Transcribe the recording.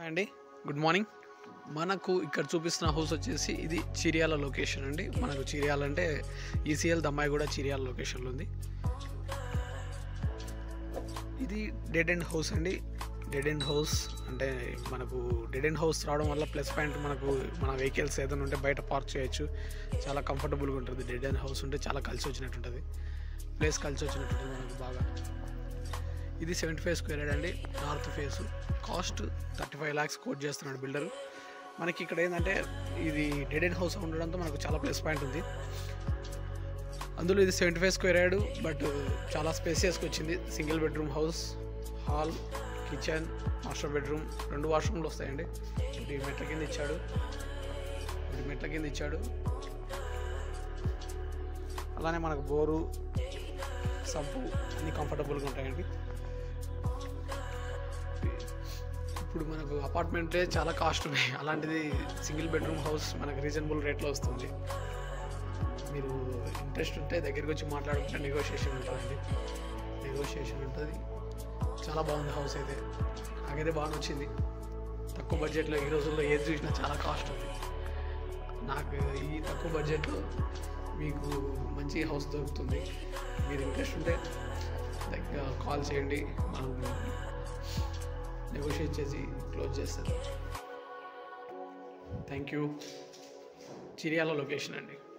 అండి good morning మనకు ఇక్కడ చూపిస్తున్న హౌస్ వచ్చేసి ఇది చిరియాల లొకేషన్ అండి మనకు చిరియాల అంటే ఈసీఎల్ దమ్మాయి కూడా చిరియాల లొకేషన్లో ఉంది ఇది డెడ్ ఎండ్ హౌస్ అండి డెడ్ ఎండ్ హౌస్ అంటే మనకు డెడ్ ఎండ్ హౌస్ రావడం వల్ల ప్లస్ పాయింట్ మనకు మన వెహికల్స్ ఏదైనా ఉంటే బయట పార్క్ చేయొచ్చు చాలా కంఫర్టబుల్గా ఉంటుంది డెడ్ ఎండ్ హౌస్ ఉంటే చాలా కలిసి వచ్చినట్టు ఉంటుంది ప్లేస్ కలిసి వచ్చినట్టు ఉంటుంది మనకు బాగా ఇది సెవెంటీ ఫైవ్ స్క్వేర్ యార్డ్ అండి north face cost thirty five lakhs quote చేస్తున్నాడు బిల్డర్ మనకి ఇక్కడ ఏంటంటే ఇది డెడ్ ఎండ్ హౌస్ ఉండడంతో మనకు చాలా ప్లస్ పాయింట్ ఉంది అందులో ఇది seventy five square yard but చాలా స్పేసియస్కి వచ్చింది single bedroom house hall kitchen master bedroom రెండు వాష్రూమ్లు వస్తాయండి ఒకటి మెట్ల కింద ఇచ్చాడు ఒకటి మెట్ల కింద ఇచ్చాడు అలానే మనకు బోరు సబ్బు అన్ని కంఫర్టబుల్గా ఉంటాయండి ఇప్పుడు మనకు అపార్ట్మెంటే చాలా కాస్ట్ ఉన్నాయి అలాంటిది సింగిల్ బెడ్రూమ్ హౌస్ మనకు రీజనబుల్ రేట్లో వస్తుంది మీరు ఇంట్రెస్ట్ ఉంటే దగ్గరికి వచ్చి మాట్లాడుకుంటే నెగోషియేషన్ ఉంటుందండి నెగోషియేషన్ ఉంటుంది చాలా బాగుంది హౌస్ అయితే నాకైతే బాగా నచ్చింది తక్కువ బడ్జెట్లో ఈ రోజుల్లో ఏది చూసినా చాలా కాస్ట్ ఉంది నాకు ఈ తక్కువ బడ్జెట్లో మీకు మంచి హౌస్ దొరుకుతుంది మీరు ఇంట్రెస్ట్ ఉంటే దగ్గర కాల్ చేయండి మనం నెగోషియేట్ చేసి క్లోజ్ చేస్తారు థ్యాంక్ యూ చిరియాల లొకేషన్ అండి